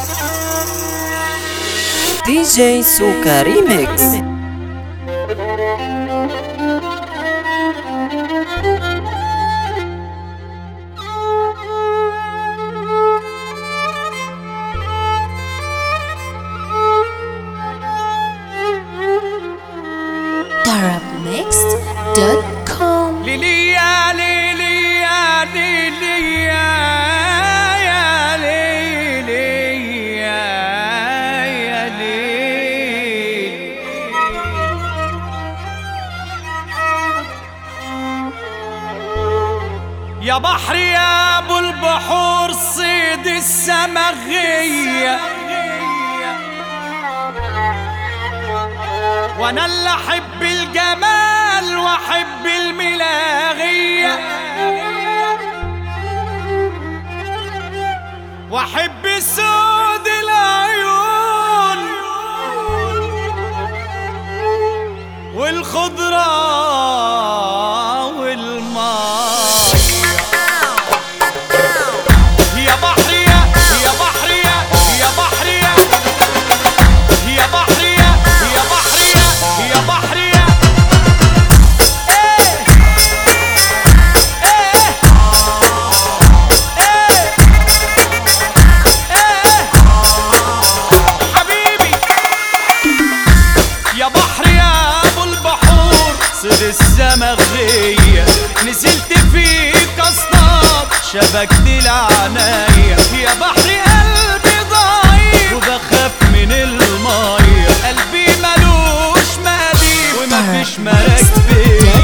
دي جي سوكا ريميكس Arabmixed.com ليليا ليليا ليليا يا ليليا يا ليل يا بحر يا ابو البحور صيد السمغيه وانا اللي احب الجمال واحب الملاغية واحب سود العيون والخضرة والماء يا بحر يا يا بحر يا يا بحر يا يا بحر يا يا بحر يا يا بحر يا ايه ايه ايه ايه حبيبي يا بحر يا ابو البحور صيد السمغية نزلت فيك اصطاد شبكت العناية يا بحر قلبي ضعيف وبخاف من المية قلبي ملوش مقادير ومفيش مراك فيا